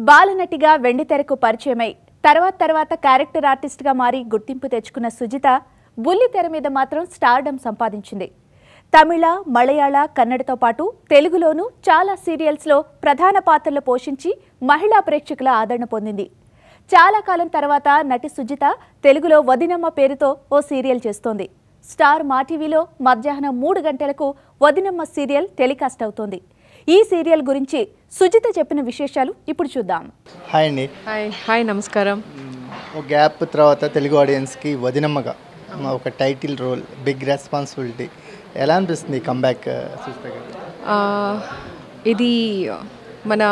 బాలనటిగా వెండితెరకు పరిచయమై తర్వాత తర్వాత క్యారెక్టర్ ఆర్టిస్ట్గా మారి గుర్తింపు తెచ్చుకున్న సుజిత బుల్లి తెర మీద మాత్రం స్టార్డమ్ సంపాదించింది తమిళ మలయాళ కన్నడతో పాటు తెలుగులోనూ చాలా సీరియల్స్లో ప్రధాన పాత్రలు పోషించి మహిళా ప్రేక్షకుల ఆదరణ పొందింది చాలా కాలం తర్వాత నటి సుజిత తెలుగులో వదినమ్మ పేరుతో ఓ సీరియల్ చేస్తోంది స్టార్ మా టీవీలో మధ్యాహ్నం మూడు గంటలకు వదినమ్మ సీరియల్ టెలికాస్ట్ అవుతోంది ఈ సీరియల్ గురించి సుజిత చెప్పిన విశేషాలు ఇప్పుడు చూద్దాం హాయ్ అండి హాయ్ హాయ్ నమస్కారం ఒక గ్యాప్ తర్వాత తెలుగు ఆడియన్స్కి వదినమ్మగా ఒక టైటిల్ రోల్ బిగ్ రెస్పాన్సిబిలిటీ ఎలా అనిపిస్తుంది కంబ్యాక్ సుజిత గారు ఆ, ఇది మన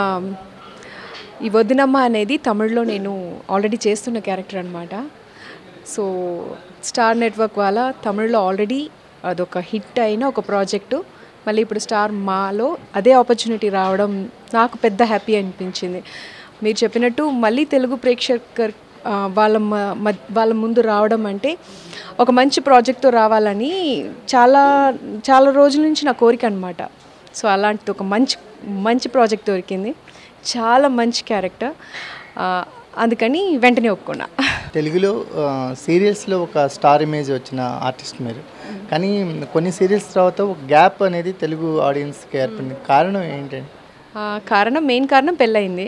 ఈ వదినమ్మ అనేది తమిళ్లో నేను ఆల్రెడీ చేస్తున్న క్యారెక్టర్ అనమాట సో స్టార్ నెట్వర్క్ వాళ్ళ తమిళ్లో ఆల్రెడీ అదొక హిట్ అయిన ఒక ప్రాజెక్టు మళ్ళీ ఇప్పుడు స్టార్ మాలో అదే ఆపర్చునిటీ రావడం నాకు పెద్ద హ్యాపీ అనిపించింది మీరు చెప్పినట్టు మళ్ళీ తెలుగు ప్రేక్షకర్ ఆ, వాళ్ళ మ- మ- వాళ్ళ ముందు రావడం అంటే ఒక మంచి ప్రాజెక్ట్తో రావాలని చాలా చాలా రోజుల నుంచి నా కోరిక అనమాట సో అలాంటిది ఒక మంచి మంచి ప్రాజెక్ట్ దొరికింది చాలా మంచి క్యారెక్టర్ అందుకని వెంటనే ఒప్పుకున్నా తెలుగులో సీరియల్స్లో ఒక స్టార్ ఇమేజ్ వచ్చిన ఆర్టిస్ట్ మీరు కానీ కొన్ని సీరియల్స్ తర్వాత ఒక గ్యాప్ అనేది తెలుగు ఆడియన్స్కి ఏర్పడింది కారణం ఏంటండి ఆ, కారణం మెయిన్ కారణం పెళ్ళయింది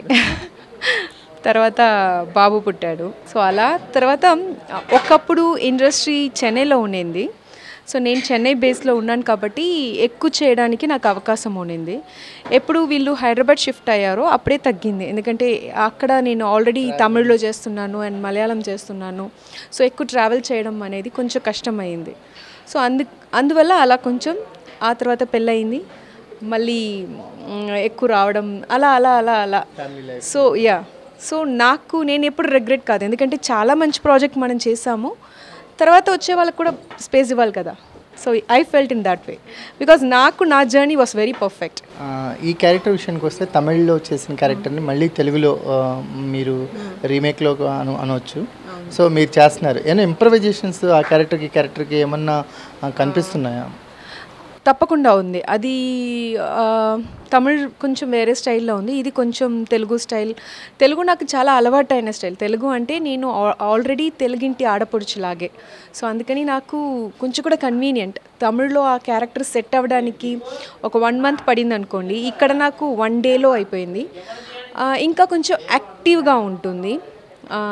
తర్వాత బాబు పుట్టాడు సో అలా తర్వాత ఒకప్పుడు ఇండస్ట్రీ చెన్నైలో ఉండింది సో నేను చెన్నై బేస్లో ఉన్నాను కాబట్టి ఎక్కువ చేయడానికి నాకు అవకాశం ఉండింది ఎప్పుడు వీళ్ళు హైదరాబాద్ షిఫ్ట్ అయ్యారో అప్పుడే తగ్గింది ఎందుకంటే అక్కడ నేను ఆల్రెడీ తమిళ్లో చేస్తున్నాను అండ్ మలయాళం చేస్తున్నాను సో ఎక్కువ ట్రావెల్ చేయడం అనేది కొంచెం కష్టమైంది సో అందు అందువల్ల అలా కొంచెం ఆ తర్వాత పెళ్ళయింది మళ్ళీ మ్, ఎక్కువ రావడం అలా అలా అలా అలా సో యా సో నాకు నేను ఎప్పుడు రిగ్రెట్ కాదు ఎందుకంటే చాలా మంచి ప్రాజెక్ట్ మనం చేసాము తర్వాత వచ్చే వాళ్ళకి కూడా స్పేస్ ఇవ్వాలి కదా so I felt in that way because నాకు నా జర్నీ వాస్ వెరీ పర్ఫెక్ట్ ఆ, ఈ క్యారెక్టర్ విషయానికి వస్తే తమిళ్లో చేసిన క్యారెక్టర్ని మళ్ళీ తెలుగులో ఆ, మీరు రీమేక్లో అను అనవచ్చు సో మీరు చేస్తున్నారు ఏమైనా ఇంప్రవైజేషన్స్ ఆ క్యారెక్టర్కి ఈ క్యారెక్టర్కి ఏమన్నా ఆ, కనిపిస్తున్నాయా తప్పకుండా ఉంది అది ఆ, తమిళ్ కొంచెం వేరే స్టైల్లో ఉంది ఇది కొంచెం తెలుగు స్టైల్ తెలుగు నాకు చాలా అలవాటైన స్టైల్ తెలుగు అంటే నేను ఆ- ఆల్రెడీ తెలుగింటి ఆడపడుచులాగే సో అందుకని నాకు కొంచెం కూడా కన్వీనియంట్ తమిళ్లో ఆ క్యారెక్టర్ సెట్ అవ్వడానికి ఒక వన్ మంత్ పడింది అనుకోండి ఇక్కడ నాకు వన్ డేలో అయిపోయింది ఆ, ఇంకా కొంచెం యాక్టివ్గా ఉంటుంది ఆ,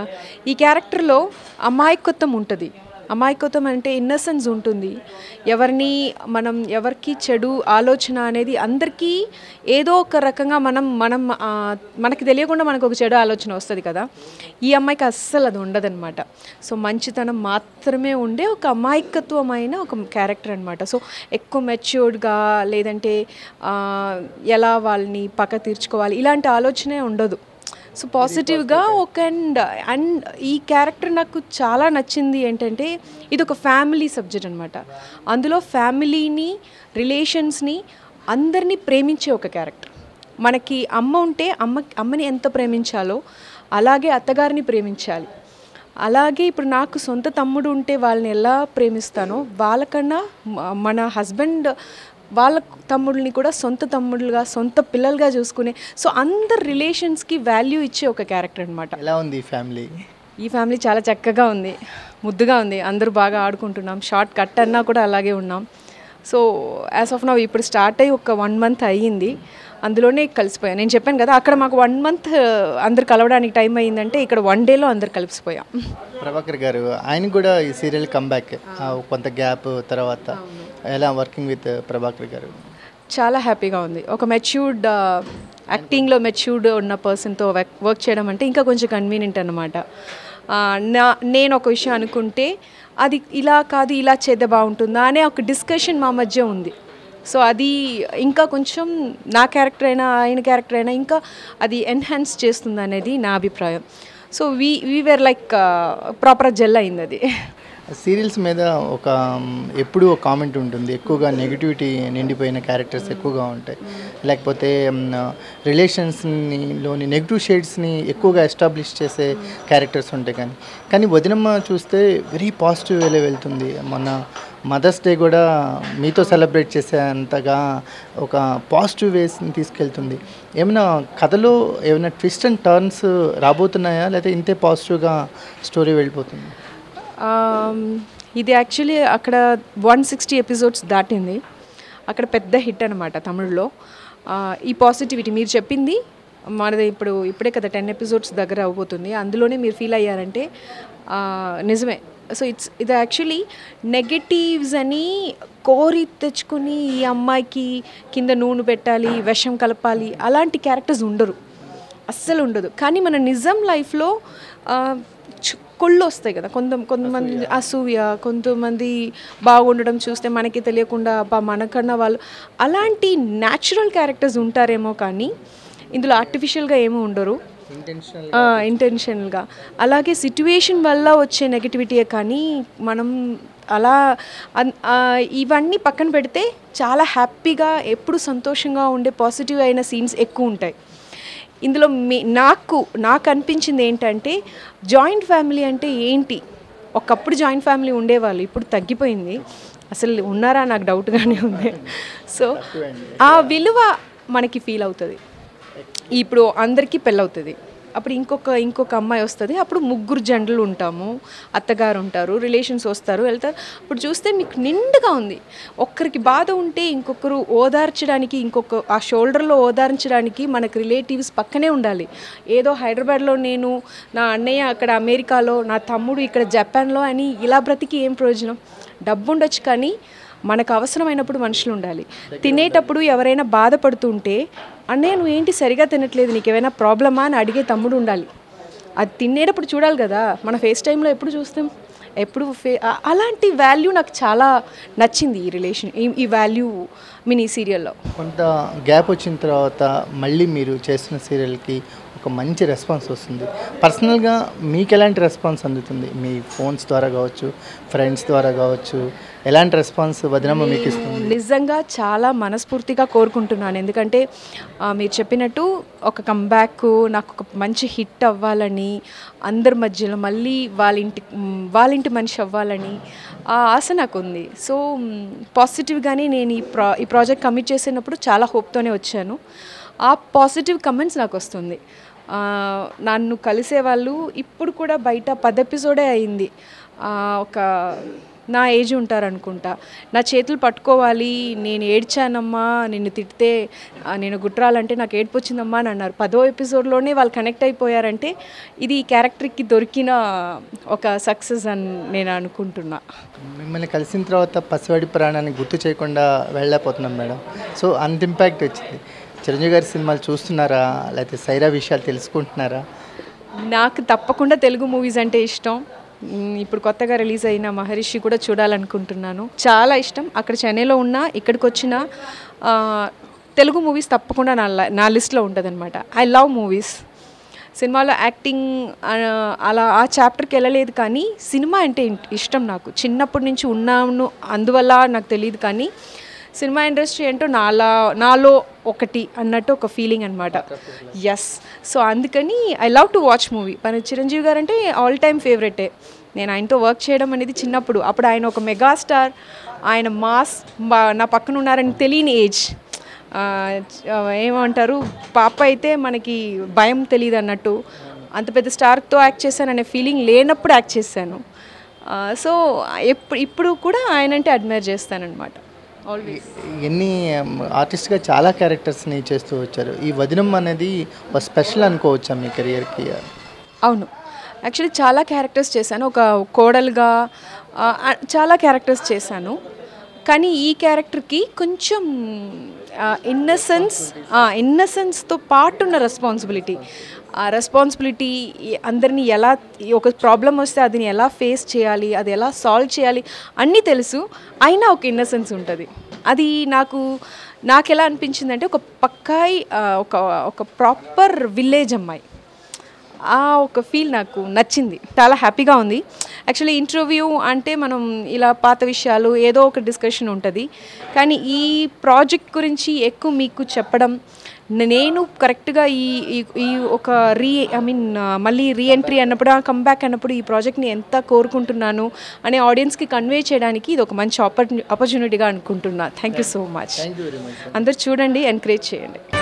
ఈ క్యారెక్టర్లో అమాయకత్వం ఉంటుంది అమాయకత్వం అంటే ఇన్నసెన్స్ ఉంటుంది ఎవరిని మనం ఎవరికి చెడు ఆలోచన అనేది అందరికీ ఏదో ఒక రకంగా మనం మనం ఆ, మనకి తెలియకుండా మనకు ఒక చెడు ఆలోచన వస్తుంది కదా ఈ అమ్మాయికి అస్సలు అది ఉండదన్నమాట సో మంచితనం మాత్రమే ఉండే ఒక అమాయకత్వమైన ఒక క్యారెక్టర్ అనమాట సో ఎక్కువ మెచ్యూర్డ్గా లేదంటే ఆ, ఎలా వాళ్ళని పక్క తీర్చుకోవాలి ఇలాంటి ఆలోచనే ఉండదు సో పాజిటివ్గా ఒక అండ్ అండ్ ఈ క్యారెక్టర్ నాకు చాలా నచ్చింది ఏంటంటే ఇది ఒక ఫ్యామిలీ సబ్జెక్ట్ అనమాట అందులో ఫ్యామిలీని రిలేషన్స్ని అందరినీ ప్రేమించే ఒక క్యారెక్టర్ మనకి అమ్మ ఉంటే అమ్మ అమ్మని ఎంత ప్రేమించాలో అలాగే అత్తగారిని ప్రేమించాలి అలాగే ఇప్పుడు నాకు సొంత తమ్ముడు ఉంటే వాళ్ళని ఎలా ప్రేమిస్తానో వాళ్ళకన్నా మ- మన హస్బెండ్ వాళ్ళ తమ్ముళ్ళని కూడా సొంత తమ్ముళ్ళుగా సొంత పిల్లలుగా చూసుకునే సో అందరు రిలేషన్స్కి వాల్యూ ఇచ్చే ఒక క్యారెక్టర్ అనమాట ఎలా ఉంది ఈ ఫ్యామిలీ ఈ ఫ్యామిలీ చాలా చక్కగా ఉంది ముద్దుగా ఉంది అందరూ బాగా ఆడుకుంటున్నాం షార్ట్ కట్ అన్నా కూడా అలాగే ఉన్నాం సో యాజ్ ఆఫ్ నౌ ఇప్పుడు స్టార్ట్ అయ్యి ఒక వన్ మంత్ అయ్యింది అందులోనే కలిసిపోయాం నేను చెప్పాను కదా అక్కడ మాకు వన్ మంత్ అందరు కలవడానికి టైం అయ్యిందంటే ఇక్కడ వన్ డేలో అందరు కలిసిపోయాం ప్రభాకర్ గారు ఆయనకు కూడా ఈ సీరియల్ కంబ్యాక్ కొంత గ్యాప్ తర్వాత ఎలా వర్కింగ్ విత్ ప్రభాకర్ గారు చాలా హ్యాపీగా ఉంది ఒక మెచ్యూర్డ్ యాక్టింగ్లో మెచ్యూర్డ్ ఉన్న పర్సన్తో వర్క్ చేయడం అంటే ఇంకా కొంచెం కన్వీనియంట్ అనమాట నా నేను ఒక విషయం అనుకుంటే అది ఇలా కాదు ఇలా చేద్దే బాగుంటుందా అనే ఒక డిస్కషన్ మా మధ్య ఉంది సో అది ఇంకా కొంచెం నా క్యారెక్టర్ అయినా ఆయన క్యారెక్టర్ అయినా ఇంకా అది ఎన్హాన్స్ చేస్తుంది అనేది నా అభిప్రాయం so we we were like proper gel అయింది అది సీరియల్స్ మీద ఒక మ్, ఎప్పుడూ ఒక కామెంట్ ఉంటుంది ఎక్కువగా నెగిటివిటీ నిండిపోయిన క్యారెక్టర్స్ ఎక్కువగా ఉంటాయి లేకపోతే రిలేషన్స్ని లోని నెగిటివ్ షేడ్స్ని ఎక్కువగా ఎస్టాబ్లిష్ చేసే క్యారెక్టర్స్ ఉంటాయి కానీ కానీ వదినమ్మ చూస్తే వెరీ పాజిటివ్ వేలో వెళ్తుంది మొన్న మదర్స్ డే కూడా మీతో సెలబ్రేట్ చేసేంతగా ఒక పాజిటివ్ వేస్ని తీసుకెళ్తుంది ఏమైనా కథలో ఏమైనా ట్విస్ట్ అండ్ టర్న్స్ రాబోతున్నాయా లేకపోతే ఇంతే పాజిటివ్గా స్టోరీ వెళ్ళిపోతుంది ఆమ్, ఇది యాక్చువల్లీ అక్కడ వన్ సిక్స్టీ ఎపిసోడ్స్ దాటింది అక్కడ పెద్ద హిట్ అనమాట తమిళ్లో ఆ, ఈ పాజిటివిటీ మీరు చెప్పింది మనది ఇప్పుడు ఇప్పుడే కదా టెన్ ఎపిసోడ్స్ దగ్గర అవబోతుంది అందులోనే మీరు ఫీల్ అయ్యారంటే ఆ, నిజమే సో ఇట్స్ ఇది యాక్చువల్లీ నెగటివ్స్ అని కోరి తెచ్చుకొని ఈ అమ్మాయికి కింద నూనె పెట్టాలి విషం కలపాలి అలాంటి క్యారెక్టర్స్ ఉండరు అస్సలు ఉండదు కానీ మన నిజం లైఫ్లో ఆ, చు- కొళ్ళు వస్తాయి కదా కొంత కొంతమంది అసూయ కొంతమంది బాగుండడం చూస్తే మనకి తెలియకుండా అబ్బా మనకన్నా వాళ్ళు అలాంటి న్యాచురల్ క్యారెక్టర్స్ ఉంటారేమో కానీ ఇందులో ఆర్టిఫిషియల్గా ఏమీ ఉండరు ఇంటెన్షనల్ ఇంటెన్షనల్గా అలాగే సిట్యువేషన్ వల్ల వచ్చే నెగటివిటీయే కానీ మనం అలా అన్- ఆ, ఇవన్నీ పక్కన పెడితే చాలా హ్యాపీగా ఎప్పుడు సంతోషంగా ఉండే పాజిటివ్ అయిన సీన్స్ ఎక్కువ ఉంటాయి ఇందులో మీ నాకు నాకు అనిపించింది ఏంటంటే జాయింట్ ఫ్యామిలీ అంటే ఏంటి ఒకప్పుడు జాయింట్ ఫ్యామిలీ ఉండేవాళ్ళు ఇప్పుడు తగ్గిపోయింది అసలు ఉన్నారా నాకు డౌట్గానే ఉంది సో ఆ విలువ మనకి ఫీల్ అవుతుంది ఇప్పుడు అందరికీ పెళ్ళవుతుంది అప్పుడు ఇంకొక ఇంకొక అమ్మాయి వస్తుంది అప్పుడు ముగ్గురు జంటలు ఉంటాము అత్తగారు ఉంటారు రిలేషన్స్ వస్తారు వెళ్తారు ఇప్పుడు చూస్తే మీకు నిండుగా ఉంది ఒక్కరికి బాధ ఉంటే ఇంకొకరు ఓదార్చడానికి ఇంకొక ఆ షోల్డర్లో ఓదార్చడానికి మనకు రిలేటివ్స్ పక్కనే ఉండాలి ఏదో హైదరాబాద్లో నేను నా అన్నయ్య అక్కడ అమెరికాలో నా తమ్ముడు ఇక్కడ జపాన్లో అని ఇలా బ్రతికి ఏం ప్రయోజనం డబ్బు ఉండొచ్చు కానీ మనకు అవసరమైనప్పుడు మనుషులు ఉండాలి తినేటప్పుడు ఎవరైనా బాధపడుతుంటే అన్నయ్య నువ్వు ఏంటి సరిగా తినట్లేదు నీకు ఏమైనా ప్రాబ్లమా అని అడిగే తమ్ముడు ఉండాలి అది తినేటప్పుడు చూడాలి కదా మన ఫేస్ టైంలో ఎప్పుడు చూస్తాం ఎప్పుడు ఫే ఆ- అలాంటి వాల్యూ నాకు చాలా నచ్చింది ఈ రిలేషన్ ఈ ఈ వాల్యూ మినీ సీరియల్లో కొంత గ్యాప్ వచ్చిన తర్వాత మళ్ళీ మీరు చేస్తున్న సీరియల్కి ఒక మంచి రెస్పాన్స్ వస్తుంది పర్సనల్గా మీకు ఎలాంటి రెస్పాన్స్ అందుతుంది మీ ఫోన్స్ ద్వారా కావచ్చు ఫ్రెండ్స్ ద్వారా కావచ్చు ఎలాంటి రెస్పాన్స్ వదినమ్మ మీకు ఇస్తుంది నిజంగా చాలా మనస్ఫూర్తిగా కోరుకుంటున్నాను ఎందుకంటే ఆ, మీరు చెప్పినట్టు ఒక కంబ్యాక్ నాకు ఒక మంచి హిట్ అవ్వాలని అందరి మధ్యలో మళ్ళీ వాళ్ళ ఇంటి మ్, వాళ్ళ ఇంటి మనిషి అవ్వాలని ఆ ఆశ నాకు ఉంది సో పాజిటివ్గానే నేను ఈ ప్రా ఈ ప్రాజెక్ట్ కమిట్ చేసినప్పుడు చాలా హోప్తోనే వచ్చాను ఆ పాజిటివ్ కమెంట్స్ నాకు వస్తుంది ఆ, నన్ను కలిసే వాళ్ళు ఇప్పుడు కూడా బయట పది ఎపిసోడే అయింది ఆ, ఒక నా ఏజ్ ఉంటారనుకుంటా నా చేతులు పట్టుకోవాలి నేను ఏడ్చానమ్మా నిన్ను తిడితే ఆ, నేను గుట్రాలంటే నాకు ఏడుపు వచ్చిందమ్మా అని అన్నారు పదో ఎపిసోడ్లోనే వాళ్ళు కనెక్ట్ అయిపోయారంటే ఇది ఈ క్యారెక్టర్కి దొరికిన ఒక సక్సెస్ అని నేను అనుకుంటున్నా మిమ్మల్ని కలిసిన తర్వాత పసివాడి ప్రాణాన్ని గుర్తు చేయకుండా వెళ్ళలేకపోతున్నాం మేడం సో అంత ఇంపాక్ట్ వచ్చింది చిరంజీవి గారి సినిమాలు చూస్తున్నారా లేకపోతే సైరా విషయాలు తెలుసుకుంటున్నారా నాకు తప్పకుండా తెలుగు మూవీస్ అంటే ఇష్టం మ్, ఇప్పుడు కొత్తగా రిలీజ్ అయిన మహర్షి కూడా చూడాలనుకుంటున్నాను చాలా ఇష్టం అక్కడ చెన్నైలో ఉన్నా ఇక్కడికి వచ్చిన ఆ, తెలుగు మూవీస్ తప్పకుండా నా ల- నా లిస్ట్లో ఉంటుంది అనమాట ఐ లవ్ మూవీస్ సినిమాలో యాక్టింగ్ ఆ, అలా ఆ చాప్టర్కి వెళ్ళలేదు కానీ సినిమా అంటే ఇన్- ఇష్టం నాకు చిన్నప్పటి నుంచి ఉన్నాను అందువల్ల నాకు తెలియదు కానీ సినిమా ఇండస్ట్రీ ఏంటో నాలా నాలో ఒకటి అన్నట్టు ఒక ఫీలింగ్ అనమాట ఎస్ సో అందుకని I love to watch movie మన చిరంజీవి గారు అంటే ఆల్ టైమ్ ఫేవరెటే నేను ఆయనతో వర్క్ చేయడం అనేది చిన్నప్పుడు అప్పుడు ఆయన ఒక మెగాస్టార్ ఆయన మాస్ బా- నా పక్కన ఉన్నారని తెలియని ఏజ్ ఆ, చ- ఏమంటారు పాప అయితే మనకి భయం తెలియదు అన్నట్టు అంత పెద్ద స్టార్తో యాక్ట్ చేశాననే ఫీలింగ్ లేనప్పుడు యాక్ట్ చేశాను సో ఎప్పుడు ఇప్పుడు కూడా ఆయన అంటే అడ్మైర్ చేస్తానన్నమాట ఆల్వేస్ ఎన్ని ఆర్టిస్ట్గా చాలా క్యారెక్టర్స్ని చేస్తూ వచ్చారు ఈ వదినం అనేది ఒక స్పెషల్ అనుకోవచ్చా మీ కెరియర్కి అవును యాక్చువల్లీ చాలా క్యారెక్టర్స్ చేశాను ఒక కోడలుగా ఆ, ఆ, చాలా క్యారెక్టర్స్ చేశాను కానీ ఈ క్యారెక్టర్కి కొంచెం ఇన్నసెన్స్ ఇన్నసెన్స్తో పాటు ఉన్న రెస్పాన్సిబిలిటీ ఆ రెస్పాన్సిబిలిటీ అందరినీ ఎలా ఈ ఒక ప్రాబ్లం వస్తే అదిని ఎలా ఫేస్ చేయాలి అది ఎలా సాల్వ్ చేయాలి అన్నీ తెలుసు అయినా ఒక ఇన్నసెన్స్ ఉంటుంది అది నాకు నాకు ఎలా అనిపించిందంటే ఒక పక్కాయి ఆ, ఒక ఒక ప్రాపర్ విలేజ్ అమ్మాయి ఆ ఒక ఫీల్ నాకు నచ్చింది చాలా హ్యాపీగా ఉంది యాక్చువల్లీ ఇంటర్వ్యూ అంటే మనం ఇలా పాత విషయాలు ఏదో ఒక డిస్కషన్ ఉంటుంది కానీ ఈ ప్రాజెక్ట్ గురించి ఎక్కువ మీకు చెప్పడం నేను కరెక్ట్గా ఈ ఈ- ఈ ఒక రీ ఐ మీన్ మళ్ళీ రీఎంట్రీ అన్నప్పుడు కమ్బ్యాక్ అన్నప్పుడు ఈ ప్రాజెక్ట్ని ఎంత కోరుకుంటున్నాను అనే ఆడియన్స్కి కన్వే చేయడానికి ఇది ఒక మంచి ఆపర్చు ఆపర్చునిటీగా అనుకుంటున్నా థ్యాంక్ యూ సో మచ్ అందరు చూడండి ఎంకరేజ్ చేయండి